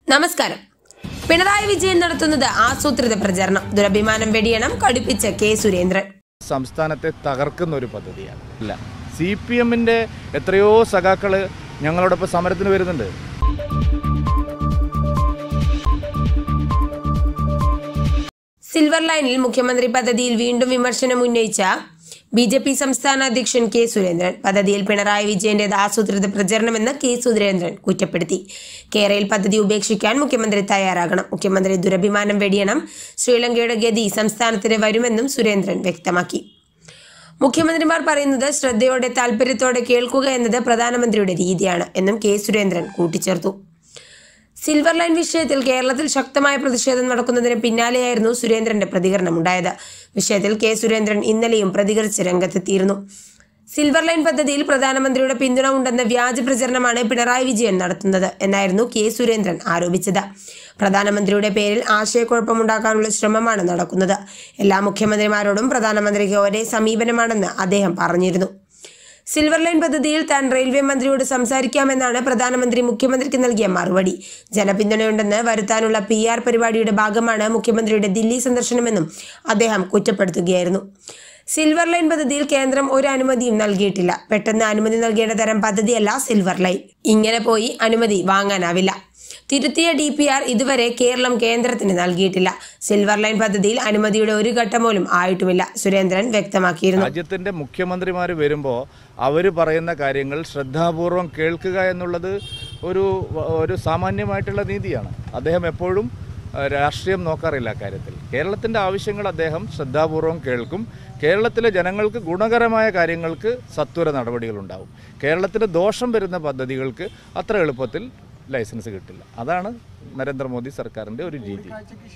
നമസ്കാരം പിണറായി വിജയൻ നടത്തുന്നത് ആസൂത്രിത പ്രചരണം ദുരഭിമാനം വെടിയണം കടുപ്പിച്ച കെ സുരേന്ദ്രൻ സംസ്ഥാനത്തെ തകർക്കുന്ന ഒരു പദ്ധതിയാണ് ഇല്ല സി പി എമ്മിൻ്റെ എത്രയോ സഖാക്കള് ഞങ്ങളോടൊപ്പം സമരത്തിന് വരുന്നുണ്ട് സിൽവർ ലൈനിൽ മുഖ്യമന്ത്രി പദ്ധതിയിൽ വീണ്ടും വിമർശനം ഉന്നയിച്ച ബി ജെ പി സംസ്ഥാന അധ്യക്ഷൻ കെ സുരേന്ദ്രൻ പദ്ധതിയിൽ പിണറായി വിജയന്റേത് ആസൂത്രിത പ്രചരണമെന്ന് കെ സുരേന്ദ്രൻ കുറ്റപ്പെടുത്തി കേരയിൽ പദ്ധതി ഉപേക്ഷിക്കാൻ മുഖ്യമന്ത്രി തയ്യാറാകണം മുഖ്യമന്ത്രി ദുരഭിമാനം വെടിയണം ശ്രീലങ്കയുടെ ഗതി സംസ്ഥാനത്തിന് വരുമെന്നും സുരേന്ദ്രൻ വ്യക്തമാക്കി മുഖ്യമന്ത്രിമാർ പറയുന്നത് ശ്രദ്ധയോടെ താല്പര്യത്തോടെ കേൾക്കുക എന്നത് പ്രധാനമന്ത്രിയുടെ രീതിയാണ് എന്നും കെ സുരേന്ദ്രൻ കൂട്ടിച്ചേർത്തു സിൽവർ ലൈൻ വിഷയത്തിൽ കേരളത്തിൽ ശക്തമായ പ്രതിഷേധം നടക്കുന്നതിന് പിന്നാലെയായിരുന്നു സുരേന്ദ്രന്റെ പ്രതികരണമുണ്ടായത് വിഷയത്തിൽ കെ സുരേന്ദ്രൻ ഇന്നലെയും പ്രതികരിച്ച് രംഗത്തെത്തിയിരുന്നു സിൽവർ ലൈൻ പദ്ധതിയിൽ പ്രധാനമന്ത്രിയുടെ പിന്തുണ ഉണ്ടെന്ന വ്യാജ പ്രചരണമാണ് പിണറായി വിജയൻ നടത്തുന്നത് എന്നായിരുന്നു കെ സുരേന്ദ്രൻ ആരോപിച്ചത് പ്രധാനമന്ത്രിയുടെ പേരിൽ ആശയക്കുഴപ്പമുണ്ടാക്കാനുള്ള ശ്രമമാണ് നടക്കുന്നത് എല്ലാ മുഖ്യമന്ത്രിമാരോടും പ്രധാനമന്ത്രിക്ക് ഒരേ സമീപനമാണെന്ന് അദ്ദേഹം പറഞ്ഞിരുന്നു സിൽവർ ലൈൻ പദ്ധതിയിൽ താൻ റെയിൽവേ മന്ത്രിയോട് സംസാരിക്കാമെന്നാണ് പ്രധാനമന്ത്രി മുഖ്യമന്ത്രിക്ക് നൽകിയ മറുപടി ജനപിന്തുണയുണ്ടെന്ന് വരുത്താനുള്ള പി ആർ പരിപാടിയുടെ ഭാഗമാണ് മുഖ്യമന്ത്രിയുടെ ദില്ലി സന്ദർശനമെന്നും അദ്ദേഹം കുറ്റപ്പെടുത്തുകയായിരുന്നു സിൽവർ ലൈൻ പദ്ധതിയിൽ കേന്ദ്രം ഒരു അനുമതിയും നൽകിയിട്ടില്ല പെട്ടെന്ന് അനുമതി നൽകേണ്ട തരം പദ്ധതിയല്ല സിൽവർ ലൈൻ ഇങ്ങനെ പോയി അനുമതി വാങ്ങാനാവില്ല തിരുത്തിയ ഡി പി ആർ ഇതുവരെ കേരളം കേന്ദ്രത്തിന് നൽകിയിട്ടില്ല സിൽവർ ലൈൻ പദ്ധതിയിൽ അനുമതിയുടെ ഒരു ഘട്ടം പോലും ആയിട്ടുമില്ല സുരേന്ദ്രൻ വ്യക്തമാക്കിയിരുന്നു രാജ്യത്തിൻ്റെ മുഖ്യമന്ത്രിമാർ വരുമ്പോൾ അവർ പറയുന്ന കാര്യങ്ങൾ ശ്രദ്ധാപൂർവം കേൾക്കുക എന്നുള്ളത് ഒരു ഒരു സാമാന്യമായിട്ടുള്ള നീതിയാണ് അദ്ദേഹം എപ്പോഴും ഏഹ്, രാഷ്ട്രീയം നോക്കാറില്ല കാര്യത്തിൽ കേരളത്തിൻ്റെ ആവശ്യങ്ങൾ അദ്ദേഹം ശ്രദ്ധാപൂർവം കേൾക്കും കേരളത്തിലെ ജനങ്ങൾക്ക് ഗുണകരമായ കാര്യങ്ങൾക്ക് സത്വര നടപടികളുണ്ടാവും കേരളത്തിന് ദോഷം വരുന്ന പദ്ധതികൾക്ക് അത്ര എളുപ്പത്തിൽ ലൈസൻസ് കിട്ടില്ല അതാണ് നരേന്ദ്രമോദി സർക്കാരിൻ്റെ ഒരു രീതി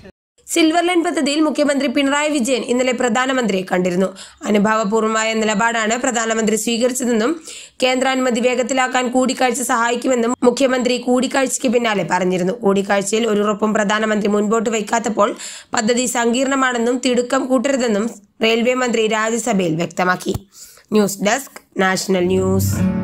സിൽവർ ലൈൻ പദ്ധതിയിൽ മുഖ്യമന്ത്രി പിണറായി വിജയൻ ഇന്നലെ പ്രധാനമന്ത്രിയെ കണ്ടിരുന്നു അനുഭാവപൂർവമായ നിലപാടാണ് പ്രധാനമന്ത്രി സ്വീകരിച്ചതെന്നും കേന്ദ്രാനുമതി വേഗത്തിലാക്കാൻ കൂടിക്കാഴ്ച സഹായിക്കുമെന്നും മുഖ്യമന്ത്രി കൂടിക്കാഴ്ചയ്ക്ക് പിന്നാലെ പറഞ്ഞിരുന്നു കൂടിക്കാഴ്ചയിൽ ഒരു ഉറപ്പും പ്രധാനമന്ത്രി മുൻപോട്ട് വയ്ക്കാത്തപ്പോൾ പദ്ധതി സങ്കീർണമാണെന്നും തിടുക്കം കൂട്ടരുതെന്നും റെയിൽവേ മന്ത്രി രാജ്യസഭയിൽ വ്യക്തമാക്കി ന്യൂസ് ഡെസ്ക് നാഷണൽ ന്യൂസ്